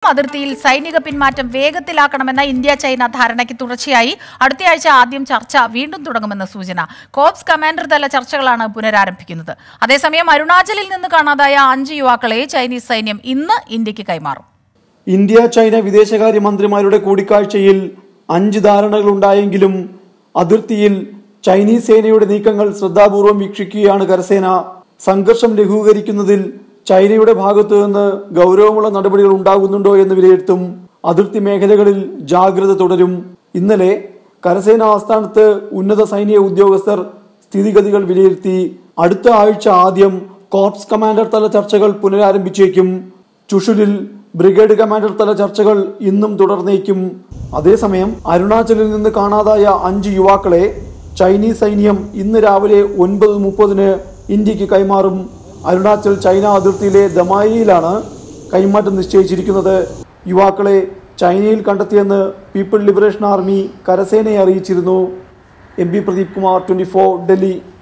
അതിർത്തിയിൽ സൈനിക പിന്മാറ്റം വേഗത്തിലാക്കണമെന്ന India China ധാരണയ്ക്ക് തുടർച്ചയായി അടുത്തയാഴ്ച ആദ്യം ചർച്ച വീണ്ടും തുടങ്ങുമെന്ന സൂചന കോപ്സ് കമാൻഡർ തല ചർച്ചകളാണ് പുനരാരംഭിക്കുന്നത് അതേസമയം അരുണാചലിൽ നിന്ന് കാണാതായ അഞ്ച് യുവാക്കളെ ചൈനീസ് സൈന്യം ഇന്ന് ഇന്ത്യക്ക് കൈമാറും ഇന്ത്യ ചൈന വിദേശകാര്യ മന്ത്രിമാരുടെ കൂടിക്കാഴ്ചയിൽ അഞ്ച് ധാരണകൾ ഉണ്ടായെങ്കിലും അതിർത്തിയിൽ ചൈനീസ് സേനയുടെ നീക്കങ്ങൾ ശ്രദ്ധാപൂർവം വീക്ഷിക്കുകയാണ് കരസേന സംഘർഷം ലഘൂകരിക്കുന്നതിൽ ചൈനയുടെ ഭാഗത്തു നിന്ന് ഗൗരവമുള്ള നടപടികൾ ഉണ്ടാകുന്നുണ്ടോ എന്ന് വിലയിരുത്തും അതിർത്തി മേഖലകളിൽ ജാഗ്രത തുടരും ഇന്നലെ കരസേന ആസ്ഥാനത്ത് ഉന്നത സൈനിക ഉദ്യോഗസ്ഥർ സ്ഥിതിഗതികൾ വിലയിരുത്തി അടുത്ത ആഴ്ച ആദ്യം കോർപ്സ് കമാൻഡർ തല ചർച്ചകൾ പുനരാരംഭിച്ചേക്കും ചുഷുലിൽ ബ്രിഗേഡ് കമാൻഡർ തല ചർച്ചകൾ ഇന്നും തുടർന്നേക്കും അതേസമയം അരുണാചലിൽ നിന്ന് കാണാതായ അഞ്ച് യുവാക്കളെ ചൈനീസ് സൈന്യം ഇന്ന് രാവിലെ ഒൻപത് മുപ്പതിന് ഇന്ത്യക്ക് കൈമാറും അരുണാചൽ ചൈന അതിർത്തിയിലെ ദമായിയിലാണ് കൈമാറ്റം നിശ്ചയിച്ചിരിക്കുന്നത് യുവാക്കളെ ചൈനയിൽ കണ്ടെത്തിയെന്ന് പീപ്പിൾ ലിബറേഷൻ ആർമി കരസേനയെ അറിയിച്ചിരുന്നു M P Pradeep Kumar twenty Delhi